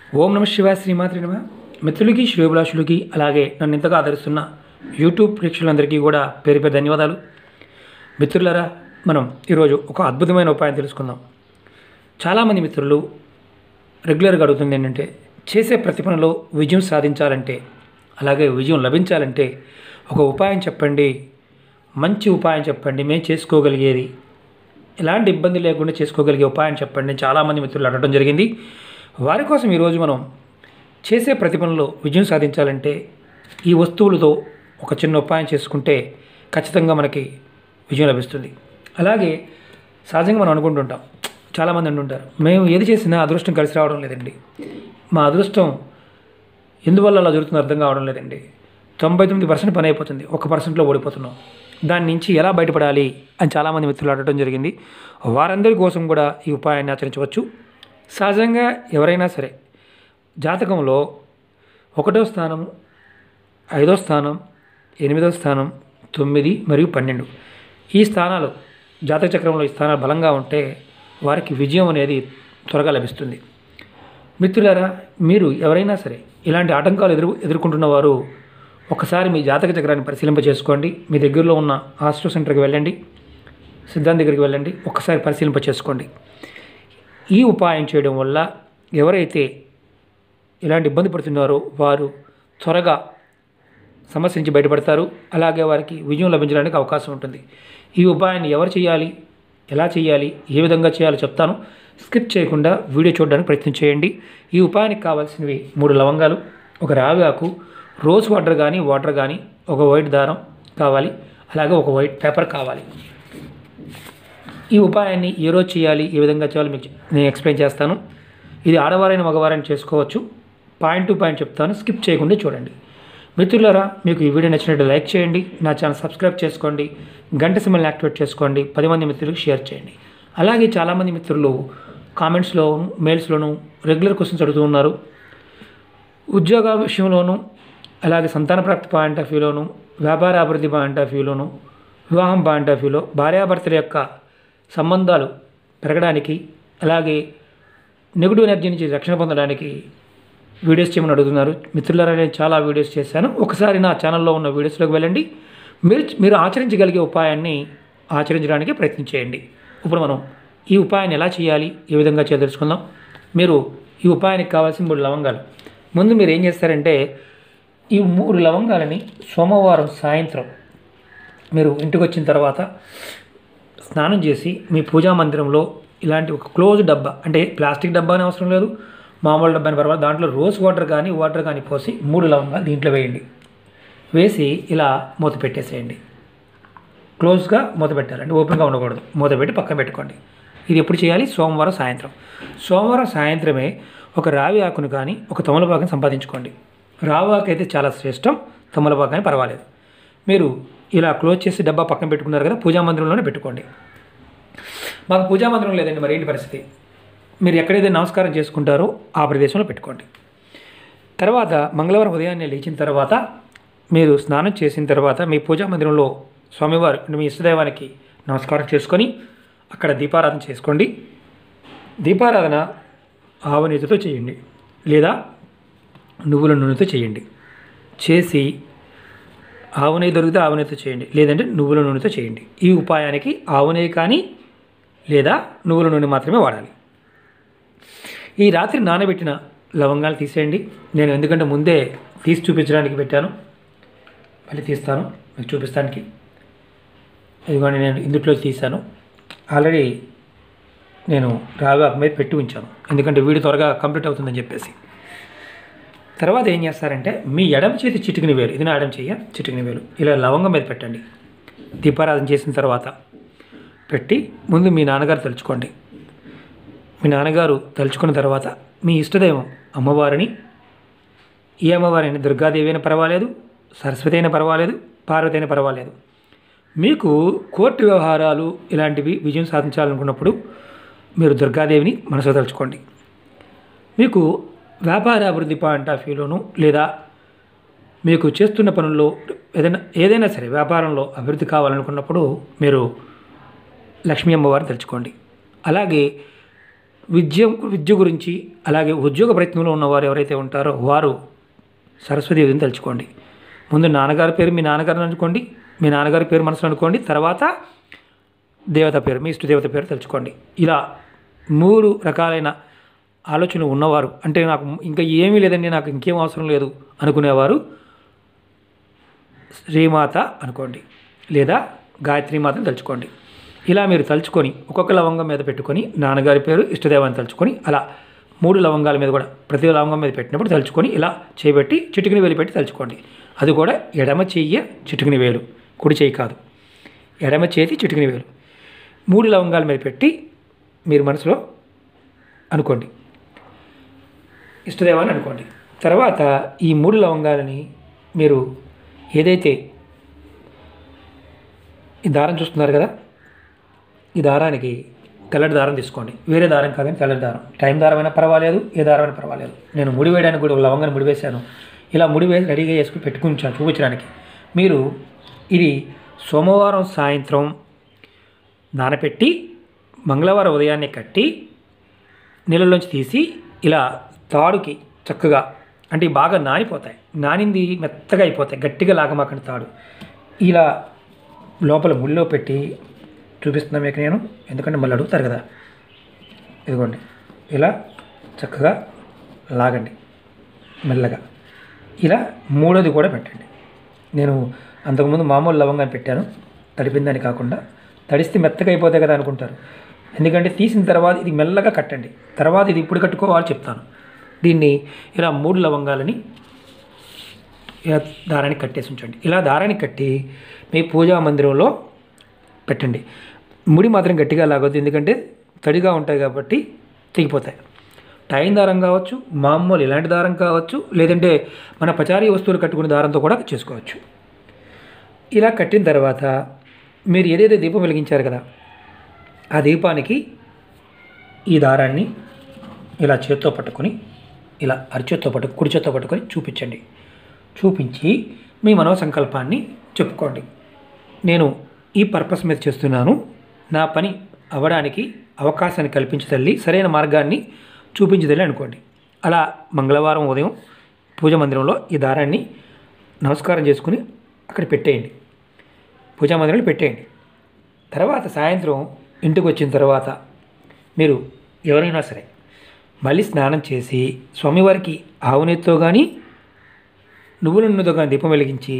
ఓం నమ శివాయ శ్రీమాత్రి నమ మిత్రులకి శ్రేయోభిలాషులకి అలాగే నన్ను ఇంతగా ఆదరిస్తున్న యూట్యూబ్ ప్రేక్షకులందరికీ కూడా పేరు పేరు ధన్యవాదాలు మిత్రులారా మనం ఈరోజు ఒక అద్భుతమైన ఉపాయం తెలుసుకుందాం చాలామంది మిత్రులు రెగ్యులర్గా అడుగుతుంది ఏంటంటే చేసే ప్రతి పనిలో విజయం సాధించాలంటే అలాగే విజయం లభించాలంటే ఒక ఉపాయం చెప్పండి మంచి ఉపాయం చెప్పండి మేము చేసుకోగలిగేది ఎలాంటి ఇబ్బంది లేకుండా చేసుకోగలిగే ఉపాయం చెప్పండి అని చాలామంది మిత్రులు అడగడం జరిగింది వారి కోసం ఈరోజు మనం చేసే ప్రతి పనిలో విజయం సాధించాలంటే ఈ వస్తువులతో ఒక చిన్న ఉపాయం చేసుకుంటే ఖచ్చితంగా మనకి విజయం లభిస్తుంది అలాగే సహజంగా మనం అనుకుంటుంటాం చాలామంది అంటుంటారు మేము ఏది చేసినా అదృష్టం కలిసి రావడం లేదండి మా అదృష్టం ఎందువల్ల అలా జరుగుతుందో అర్థం కావడం లేదండి తొంభై తొమ్మిది పర్సెంట్ పని అయిపోతుంది ఒక పర్సెంట్లో ఓడిపోతున్నాం దాని నుంచి ఎలా బయటపడాలి అని చాలామంది మిత్రులు అడగడం జరిగింది వారందరి కోసం కూడా ఈ ఉపాయాన్ని ఆచరించవచ్చు సహజంగా ఎవరైనా సరే జాతకంలో ఒకటో స్థానం ఐదో స్థానం ఎనిమిదో స్థానం తొమ్మిది మరియు పన్నెండు ఈ స్థానాలు జాతక చక్రంలో ఈ స్థానాలు బలంగా ఉంటే వారికి విజయం అనేది త్వరగా లభిస్తుంది మిత్రులారా మీరు ఎవరైనా సరే ఇలాంటి ఆటంకాలు ఎదురు ఎదుర్కొంటున్న వారు ఒకసారి మీ జాతక చక్రాన్ని పరిశీలింప చేసుకోండి మీ దగ్గరలో ఉన్న ఆస్ట్రో సెంటర్కి వెళ్ళండి సిద్ధాంత్ దగ్గరికి వెళ్ళండి ఒకసారి పరిశీలింప చేసుకోండి ఈ ఉపాయం చేయడం వల్ల ఎవరైతే ఇలాంటి ఇబ్బంది పడుతున్నారో వారు త్వరగా సమస్య నుంచి బయటపడతారు అలాగే వారికి విజయం లభించడానికి అవకాశం ఉంటుంది ఈ ఉపాయాన్ని ఎవరు చేయాలి ఎలా చేయాలి ఏ విధంగా చేయాలో చెప్తాను స్కిప్ చేయకుండా వీడియో చూడడానికి ప్రయత్నం చేయండి ఈ ఉపాయానికి కావాల్సినవి మూడు లవంగాలు ఒక రావి ఆకు రోజ్ వాటర్ కానీ వాటర్ కానీ ఒక వైట్ దారం కావాలి అలాగే ఒక వైట్ పేపర్ కావాలి ఈ ఉపాయాన్ని ఏ రోజు చేయాలి ఏ విధంగా చేయాలో మీకు నేను ఎక్స్ప్లెయిన్ చేస్తాను ఇది ఆడవారైన మగవారైన చేసుకోవచ్చు పాయింట్ టు పాయింట్ చెప్తాను స్కిప్ చేయకుండా చూడండి మిత్రులారా మీకు ఈ వీడియో నచ్చినట్టు లైక్ చేయండి నా ఛానల్ సబ్స్క్రైబ్ చేసుకోండి గంట సిమ్మల్ని యాక్టివేట్ చేసుకోండి పది మంది మిత్రులకు షేర్ చేయండి అలాగే చాలామంది మిత్రులు కామెంట్స్లో మెయిల్స్లోను రెగ్యులర్ క్వశ్చన్స్ అడుగుతూ ఉన్నారు ఉద్యోగ విషయంలోనూ అలాగే సంతాన ప్రాప్తి పాయింట్ ఆఫ్ వ్యూలోను వ్యాపార అభివృద్ధి పాయింట్ ఆఫ్ వ్యూలోను వివాహం పాయింట్ ఆఫ్ వ్యూలో భార్యాభర్తల యొక్క సంబంధాలు పెరగడానికి అలాగే నెగిటివ్ ఎనర్జీ నుంచి రక్షణ పొందడానికి వీడియోస్ చేయమని అడుగుతున్నారు మిత్రులారా నేను చాలా వీడియోస్ చేశాను ఒకసారి నా ఛానల్లో ఉన్న వీడియోస్లోకి వెళ్ళండి మీరు మీరు ఆచరించగలిగే ఉపాయాన్ని ఆచరించడానికి ప్రయత్నం చేయండి ఇప్పుడు మనం ఈ ఉపాయాన్ని ఎలా చేయాలి ఏ విధంగా చేయాలో తెలుసుకుందాం మీరు ఈ ఉపాయానికి కావాల్సిన మూడు లవంగాలు ముందు మీరు ఏం చేస్తారంటే ఈ మూడు లవంగాలని సోమవారం సాయంత్రం మీరు ఇంటికి వచ్చిన తర్వాత స్నానం చేసి మీ పూజా మందిరంలో ఇలాంటి ఒక క్లోజ్ డబ్బా అంటే ప్లాస్టిక్ డబ్బా అని అవసరం లేదు మామూలు డబ్బా అని పర్వాలేదు దాంట్లో రోజ్ వాటర్ కానీ వాటర్ కానీ పోసి మూడు లవంగాలు దీంట్లో వేయండి వేసి ఇలా మూత పెట్టేసేయండి క్లోజ్గా మూత పెట్టాలి అంటే ఓపెన్గా ఉండకూడదు మూత పెట్టి పక్కన పెట్టుకోండి ఇది ఎప్పుడు చేయాలి సోమవారం సాయంత్రం సోమవారం సాయంత్రమే ఒక రావి ఆకును కానీ ఒక తమలపాకుని సంపాదించుకోండి రావి ఆకు అయితే చాలా శ్రేష్టం తమలపాకు కానీ పర్వాలేదు మీరు ఇలా క్లోజ్ చేసి డబ్బా పక్కన పెట్టుకున్నారు కదా పూజా మందిరంలోనే పెట్టుకోండి మాకు పూజా మందిరం లేదండి మరి ఏంటి పరిస్థితి మీరు ఎక్కడైతే నమస్కారం చేసుకుంటారో ఆ ప్రదేశంలో పెట్టుకోండి తర్వాత మంగళవారం ఉదయాన్నే లేచిన తర్వాత మీరు స్నానం చేసిన తర్వాత మీ పూజా మందిరంలో స్వామివారు అంటే మీ ఇష్టదైవానికి నమస్కారం చేసుకొని అక్కడ దీపారాధన చేసుకోండి దీపారాధన ఆవనీతితో చేయండి లేదా నువ్వుల నూనెతో చేయండి చేసి ఆవు నెయ్యి దొరికితే ఆవు నెయ్యితో చేయండి లేదంటే నువ్వుల నూనెతో చేయండి ఈ ఉపాయానికి ఆవు నెయ్యి కానీ లేదా నువ్వుల నూనె మాత్రమే వాడాలి ఈ రాత్రి నానబెట్టిన లవంగాలు తీసేయండి నేను ఎందుకంటే ముందే తీసి చూపించడానికి పెట్టాను మళ్ళీ తీస్తాను మీకు చూపిస్తానికి ఇదిగోండి నేను ఇందుట్లో తీశాను ఆల్రెడీ నేను రాగాకు మీద పెట్టి ఉంచాను ఎందుకంటే వీడియో త్వరగా కంప్లీట్ అవుతుందని చెప్పేసి తర్వాత ఏం చేస్తారంటే మీ ఎడమ చేతి చిటికిన వేలు ఇది నా ఎడమ చెయ్య చిటికిన వేలు ఇలా లవంగం మీద పెట్టండి దీపారాధన చేసిన తర్వాత పెట్టి ముందు మీ నాన్నగారు తలుచుకోండి మీ నాన్నగారు తలుచుకున్న తర్వాత మీ ఇష్టదైవం అమ్మవారిని ఏ అమ్మవారైనా దుర్గాదేవి అయినా పర్వాలేదు సరస్వతి అయినా పర్వాలేదు పార్వతి అయినా పర్వాలేదు మీకు కోర్టు వ్యవహారాలు ఇలాంటివి విజయం సాధించాలనుకున్నప్పుడు మీరు దుర్గాదేవిని మనసులో తలుచుకోండి మీకు వ్యాపార అభివృద్ధి పాయింట్ ఆఫ్ వ్యూలోను లేదా మీకు చేస్తున్న పనుల్లో ఏదైనా ఏదైనా సరే వ్యాపారంలో అభివృద్ధి కావాలనుకున్నప్పుడు మీరు లక్ష్మీ అమ్మవారిని తలుచుకోండి అలాగే విద్య విద్య గురించి అలాగే ఉద్యోగ ప్రయత్నంలో ఉన్నవారు ఎవరైతే ఉంటారో వారు సరస్వతి దేవిని తలుచుకోండి ముందు నాన్నగారి పేరు మీ నాన్నగారిని అనుకోండి మీ నాన్నగారి పేరు మనసులో అనుకోండి తర్వాత దేవత పేరు మీ ఇష్టదేవత పేరు తలుచుకోండి ఇలా మూడు రకాలైన ఆలోచనలు ఉన్నవారు అంటే నాకు ఇంకా ఏమీ లేదండి నాకు ఇంకేం అవసరం లేదు అనుకునేవారు శ్రీమాత అనుకోండి లేదా గాయత్రి మాతను తలుచుకోండి ఇలా మీరు తలుచుకొని ఒక్కొక్క లవంగం మీద పెట్టుకొని నాన్నగారి పేరు ఇష్టదేవాన్ని తలుచుకొని అలా మూడు లవంగాల మీద కూడా ప్రతి లవంగం మీద పెట్టినప్పుడు తలుచుకొని ఇలా చేయబెట్టి చిటికిని వేలు పెట్టి తలుచుకోండి అది కూడా ఎడమ చెయ్య చిటికిని వేలు కుడి చేయి కాదు ఎడమ చేతి చిటికిని వేలు మూడు లవంగాల మీద పెట్టి మీరు మనసులో అనుకోండి ఇష్టదేవాన్ని అనుకోండి తర్వాత ఈ మూడు లవంగాలని మీరు ఏదైతే ఈ దారం చూస్తున్నారు కదా ఈ దారానికి తెల్లటి దారం తీసుకోండి వేరే దారం కాదని తెల్లటి దారం టైం దారమైనా పర్వాలేదు ఏ దారమైనా పర్వాలేదు నేను ముడి వేయడానికి కూడా ఒక లవంగాన్ని ముడి వేశాను ఇలా ముడి వేసి రెడీగా వేసుకుని పెట్టుకుంటాను చూపించడానికి మీరు ఇది సోమవారం సాయంత్రం నానపెట్టి మంగళవారం ఉదయాన్నే కట్టి నీళ్ళలోంచి తీసి ఇలా తాడుకి చక్కగా అంటే ఇవి బాగా నానిపోతాయి నానింది మెత్తగా అయిపోతాయి గట్టిగా లాగమాకండి తాడు ఇలా లోపల ముళ్ళో పెట్టి చూపిస్తున్నా మీకు నేను ఎందుకంటే మళ్ళీ అడుగుతారు కదా ఇదిగోండి ఇలా చక్కగా లాగండి మెల్లగా ఇలా మూడోది కూడా పెట్టండి నేను అంతకుముందు మామూలు లవంగాన్ని పెట్టాను తడిపిందని కాకుండా తడిస్తే మెత్తగా అయిపోతాయి కదా అనుకుంటారు ఎందుకంటే తీసిన తర్వాత ఇది మెల్లగా కట్టండి తర్వాత ఇది ఇప్పుడు కట్టుకోవాలి చెప్తాను దీన్ని ఇలా మూడు లవంగాలని ఇలా దారానికి కట్టేసి ఉంచండి ఇలా దారానికి కట్టి మీ పూజా మందిరంలో పెట్టండి ముడి మాత్రం గట్టిగా లాగొద్దు ఎందుకంటే తడిగా ఉంటాయి కాబట్టి తెగిపోతాయి టైం దారం కావచ్చు మామూలు ఇలాంటి దారం కావచ్చు లేదంటే మన పచారీ వస్తువులు కట్టుకునే దారంతో కూడా చేసుకోవచ్చు ఇలా కట్టిన తర్వాత మీరు ఏదైతే దీపం వెలిగించారు కదా ఆ దీపానికి ఈ దారాన్ని ఇలా చేత్తో పట్టుకొని ఇలా అరిచేత్తో పట్టు కుడి చేత్తో పట్టుకొని చూపించండి చూపించి మీ మనో సంకల్పాన్ని చెప్పుకోండి నేను ఈ పర్పస్ మీద చేస్తున్నాను నా పని అవ్వడానికి అవకాశాన్ని కల్పించి తల్లి సరైన మార్గాన్ని చూపించి తల్లి అనుకోండి అలా మంగళవారం ఉదయం పూజ మందిరంలో ఈ దారాన్ని నమస్కారం చేసుకుని అక్కడ పెట్టేయండి పూజా మందిరంలో పెట్టేయండి తర్వాత సాయంత్రం ఇంటికి వచ్చిన తర్వాత మీరు ఎవరైనా సరే మళ్ళీ స్నానం చేసి స్వామివారికి ఆవునెత్తో కానీ నువ్వుల నూనెతో కానీ దీపం వెలిగించి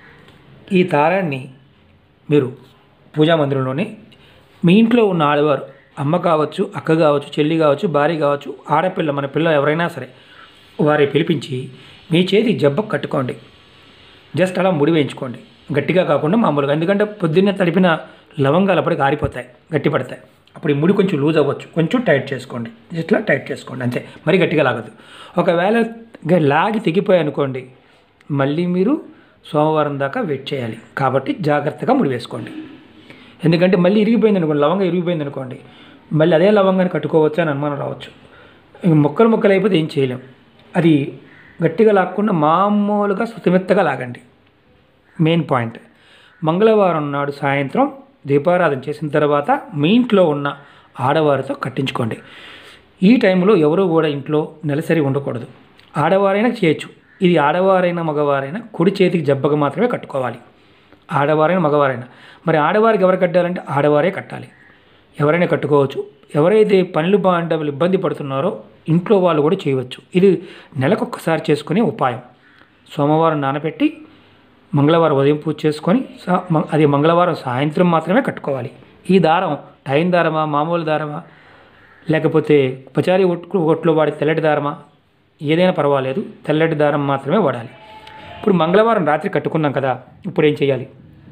ఈ దారాన్ని మీరు పూజా మందిరంలోనే మీ ఇంట్లో ఉన్న ఆడవారు అమ్మ కావచ్చు అక్క కావచ్చు చెల్లి కావచ్చు భార్య కావచ్చు ఆడపిల్ల మన పిల్ల ఎవరైనా సరే వారి పిలిపించి మీ చేతి జబ్బ కట్టుకోండి జస్ట్ అలా ముడి వేయించుకోండి గట్టిగా కాకుండా మామూలుగా ఎందుకంటే పొద్దున్నే తడిపిన లవంగాలు అప్పటికి ఆరిపోతాయి గట్టి పడతాయి అప్పుడు ఈ ముడి కొంచెం లూజ్ అవ్వచ్చు కొంచెం టైట్ చేసుకోండి ఇట్లా టైట్ చేసుకోండి అంతే మరీ గట్టిగా లాగదు ఒకవేళ గ- లాగి తెగిపోయి అనుకోండి మళ్ళీ మీరు సోమవారం దాకా వెయిట్ చేయాలి కాబట్టి జాగ్రత్తగా ముడి వేసుకోండి ఎందుకంటే మళ్ళీ ఇరిగిపోయింది అనుకోండి లవంగా ఇరిగిపోయింది అనుకోండి మళ్ళీ అదే లవంగాన్ని కట్టుకోవచ్చు అని అనుమానం రావచ్చు ఇక ముక్కలు ముక్కలు అయిపోతే ఏం చేయలేం అది గట్టిగా లాక్కుండా మామూలుగా శుతిమెత్తగా లాగండి మెయిన్ పాయింట్ మంగళవారం నాడు సాయంత్రం దీపారాధన చేసిన తర్వాత మీ ఇంట్లో ఉన్న ఆడవారితో కట్టించుకోండి ఈ టైంలో ఎవరు కూడా ఇంట్లో నెలసరి ఉండకూడదు ఆడవారైనా చేయొచ్చు ఇది ఆడవారైనా మగవారైనా కుడి చేతికి జబ్బగా మాత్రమే కట్టుకోవాలి ఆడవారైనా మగవారైనా మరి ఆడవారికి ఎవరు కట్టాలంటే ఆడవారే కట్టాలి ఎవరైనా కట్టుకోవచ్చు ఎవరైతే పనులు బాగుంటే వాళ్ళు ఇబ్బంది పడుతున్నారో ఇంట్లో వాళ్ళు కూడా చేయవచ్చు ఇది నెలకొక్కసారి చేసుకునే ఉపాయం సోమవారం నానబెట్టి మంగళవారం ఉదయం పూజ చేసుకొని సా- మ- అది మంగళవారం సాయంత్రం మాత్రమే కట్టుకోవాలి ఈ దారం టైం దారమా మామూలు దారమా లేకపోతే పచారీ ఒట్లు ఒట్లో వాడే తెల్లటి దారమా ఏదైనా పర్వాలేదు తెల్లటి దారం మాత్రమే వాడాలి ఇప్పుడు మంగళవారం రాత్రి కట్టుకున్నాం కదా ఇప్పుడు ఏం చేయాలి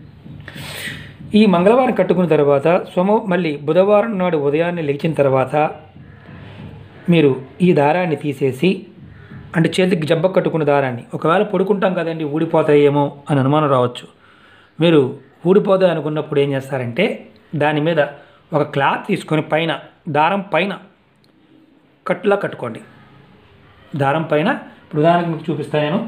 ఈ మంగళవారం కట్టుకున్న తర్వాత సోమ మళ్ళీ బుధవారం నాడు ఉదయాన్నే లేచిన తర్వాత మీరు ఈ దారాన్ని తీసేసి అంటే చేతికి జబ్బ కట్టుకున్న దారాన్ని ఒకవేళ పడుకుంటాం కదండి ఊడిపోతాయేమో అని అనుమానం రావచ్చు మీరు ఊడిపోతాయి అనుకున్నప్పుడు ఏం చేస్తారంటే దాని మీద ఒక క్లాత్ తీసుకొని పైన దారం పైన కట్టులా కట్టుకోండి దారం పైన ఇప్పుడు ఉదాహరణకు మీకు చూపిస్తాను నేను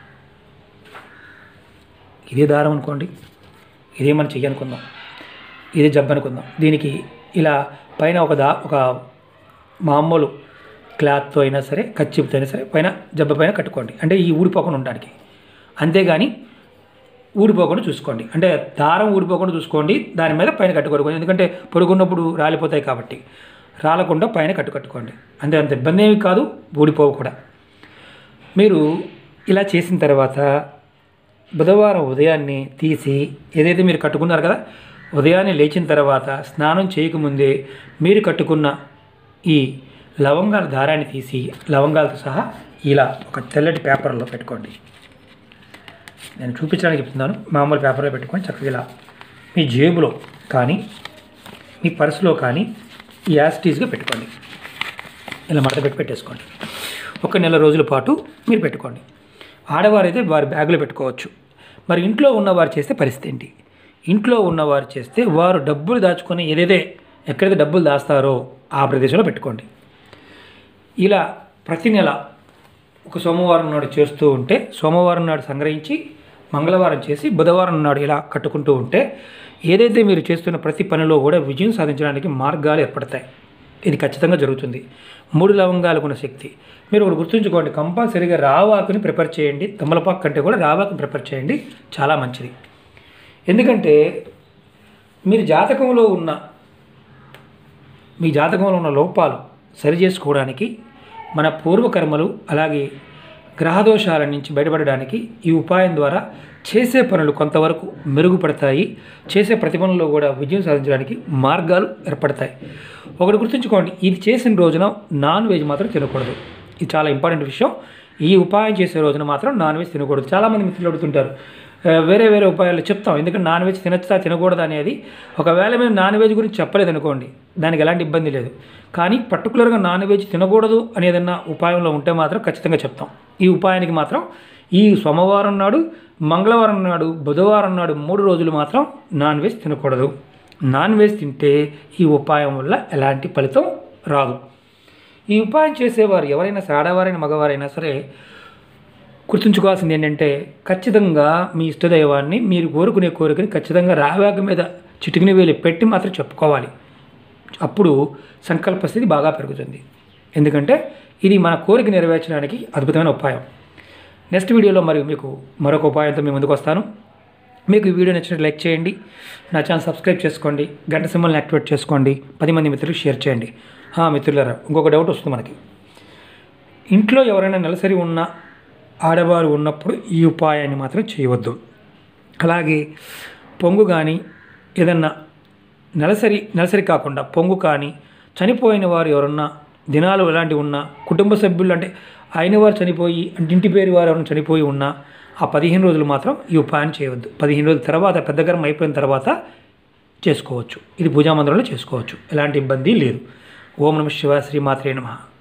ఇదే దారం అనుకోండి ఇదే మనం చెయ్యి అనుకుందాం ఇదే జబ్బు అనుకుందాం దీనికి ఇలా పైన ఒక దా ఒక మామూలు క్లాత్తో అయినా సరే కచ్చిపుతో అయినా సరే పైన జబ్బ పైన కట్టుకోండి అంటే ఈ ఊడిపోకుండా ఉండడానికి అంతేగాని ఊడిపోకుండా చూసుకోండి అంటే దారం ఊడిపోకుండా చూసుకోండి దాని మీద పైన కట్టుకోండి ఎందుకంటే పొడుగున్నప్పుడు రాలిపోతాయి కాబట్టి రాలకుండా పైన కట్టు కట్టుకోండి అంటే అంత ఇబ్బంది ఏమి కాదు ఊడిపోవు కూడా మీరు ఇలా చేసిన తర్వాత బుధవారం ఉదయాన్నే తీసి ఏదైతే మీరు కట్టుకున్నారు కదా ఉదయాన్నే లేచిన తర్వాత స్నానం చేయకముందే మీరు కట్టుకున్న ఈ లవంగాల దారాన్ని తీసి లవంగాలతో సహా ఇలా ఒక తెల్లటి పేపర్లో పెట్టుకోండి నేను చూపించడానికి చెప్తున్నాను మామూలు పేపర్లో పెట్టుకొని చక్కగా ఇలా మీ జేబులో కానీ మీ పర్సులో కానీ యాస్టీస్గా పెట్టుకోండి ఇలా మడత పెట్టి పెట్టేసుకోండి ఒక నెల రోజుల పాటు మీరు పెట్టుకోండి ఆడవారైతే వారి బ్యాగులో పెట్టుకోవచ్చు మరి ఇంట్లో ఉన్నవారు చేస్తే పరిస్థితి ఏంటి ఇంట్లో ఉన్నవారు చేస్తే వారు డబ్బులు దాచుకొని ఏదైతే ఎక్కడైతే డబ్బులు దాస్తారో ఆ ప్రదేశంలో పెట్టుకోండి ఇలా ప్రతి నెల ఒక సోమవారం నాడు చేస్తూ ఉంటే సోమవారం నాడు సంగ్రహించి మంగళవారం చేసి బుధవారం నాడు ఇలా కట్టుకుంటూ ఉంటే ఏదైతే మీరు చేస్తున్న ప్రతి పనిలో కూడా విజయం సాధించడానికి మార్గాలు ఏర్పడతాయి ఇది ఖచ్చితంగా జరుగుతుంది మూడు లవంగాలకు ఉన్న శక్తి మీరు ఒకటి గుర్తుంచుకోండి కంపల్సరీగా రావాకుని ప్రిపేర్ చేయండి తమలపాకు కంటే కూడా రావాకుని ప్రిపేర్ చేయండి చాలా మంచిది ఎందుకంటే మీరు జాతకంలో ఉన్న మీ జాతకంలో ఉన్న లోపాలు సరి చేసుకోవడానికి మన పూర్వకర్మలు అలాగే గ్రహదోషాల నుంచి బయటపడడానికి ఈ ఉపాయం ద్వారా చేసే పనులు కొంతవరకు మెరుగుపడతాయి చేసే ప్రతి పనుల్లో కూడా విజయం సాధించడానికి మార్గాలు ఏర్పడతాయి ఒకటి గుర్తుంచుకోండి ఇది చేసిన రోజున నాన్ వెజ్ మాత్రం తినకూడదు ఇది చాలా ఇంపార్టెంట్ విషయం ఈ ఉపాయం చేసే రోజున మాత్రం నాన్ వెజ్ తినకూడదు చాలామంది మిత్రులు అడుగుతుంటారు ఆ, వేరే వేరే ఉపాయాలు చెప్తాం ఎందుకంటే నాన్ వెజ్ తినచ్చా తినకూడదు అనేది ఒకవేళ మేము నాన్ వెజ్ గురించి చెప్పలేదు అనుకోండి దానికి ఎలాంటి ఇబ్బంది లేదు కానీ పర్టికులర్గా నాన్ వెజ్ తినకూడదు అనేదన్నా ఉపాయంలో ఉంటే మాత్రం ఖచ్చితంగా చెప్తాం ఈ ఉపాయానికి మాత్రం ఈ సోమవారం నాడు మంగళవారం నాడు బుధవారం నాడు మూడు రోజులు మాత్రం నాన్ వెజ్ తినకూడదు నాన్ వెజ్ తింటే ఈ ఉపాయం వల్ల ఎలాంటి ఫలితం రాదు ఈ ఉపాయం చేసేవారు ఎవరైనా సరే ఆడవారైనా మగవారైనా సరే గుర్తుంచుకోవాల్సింది ఏంటంటే ఖచ్చితంగా మీ ఇష్టదైవాన్ని మీరు కోరుకునే కోరికని ఖచ్చితంగా రావాక మీద చిటికిన వేలు పెట్టి మాత్రం చెప్పుకోవాలి అప్పుడు సంకల్ప స్థితి బాగా పెరుగుతుంది ఎందుకంటే ఇది మన కోరిక నెరవేర్చడానికి అద్భుతమైన ఉపాయం నెక్స్ట్ వీడియోలో మరి మీకు మరొక ఉపాయంతో మీ ముందుకు వస్తాను మీకు ఈ వీడియో నచ్చినట్టు లైక్ చేయండి నా ఛానల్ సబ్స్క్రైబ్ చేసుకోండి గంట సింబల్ని యాక్టివేట్ చేసుకోండి పది మంది మిత్రులకు షేర్ చేయండి ఆ, మిత్రులారా ఇంకొక డౌట్ వస్తుంది మనకి ఇంట్లో ఎవరైనా నెలసరి ఉన్న ఆడవారు ఉన్నప్పుడు ఈ ఉపాయాన్ని మాత్రం చేయవద్దు అలాగే పొంగు కానీ ఏదన్నా నెలసరి నెలసరి కాకుండా పొంగు కానీ చనిపోయిన వారు ఎవరన్నా దినాలు ఎలాంటివి ఉన్నా కుటుంబ సభ్యులు అంటే అయిన వారు చనిపోయి అంటే ఇంటి పేరు వారు ఎవరైనా చనిపోయి ఉన్నా ఆ పదిహేను రోజులు మాత్రం ఈ ఉపాయాన్ని చేయవద్దు పదిహేను రోజుల తర్వాత పెద్ద గర్భం అయిపోయిన తర్వాత చేసుకోవచ్చు ఇది పూజా మందిరంలో చేసుకోవచ్చు ఎలాంటి ఇబ్బంది లేదు ఓం నమ శివ శ్రీమాత్రే నమః